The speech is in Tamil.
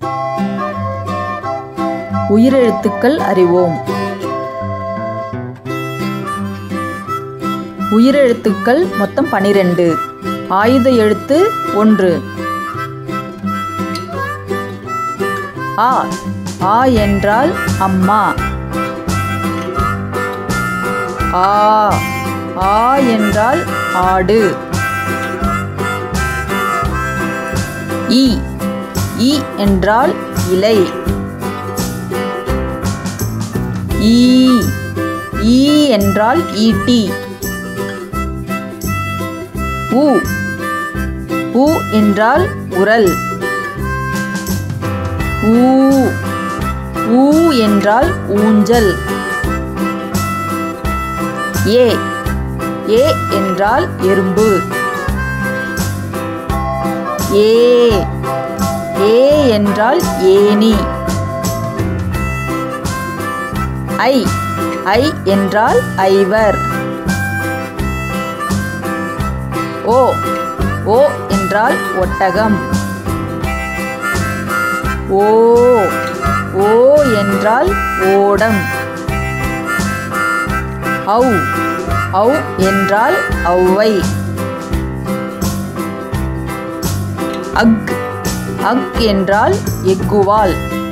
உயிரெழுத்துக்கள் அறிவோம் உயிரெழுத்துக்கள் மொத்தம் பனிரெண்டு ஆயுத எழுத்து ஒன்று ஆ ஆ என்றால் அம்மா ஆ ஆ என்றால் ஆடு இ இ என்றால் இலை ஈ ஈ என்றால் ஈட்டி உ உ என்றால் உரல் ஊ ஊ என்றால் ஊஞ்சல் ஏ ஏ என்றால் எறும்பு ஏ ஏ என்றால் ஏனி ஐ ஐ என்றால் ஐவர் ஓ ஓ என்றால் ஒட்டகம் ஓ ஓ என்றால் ஓடம் ஔ ஔ என்றால் ஔவை அக் அக் என்றால் எக்குவால்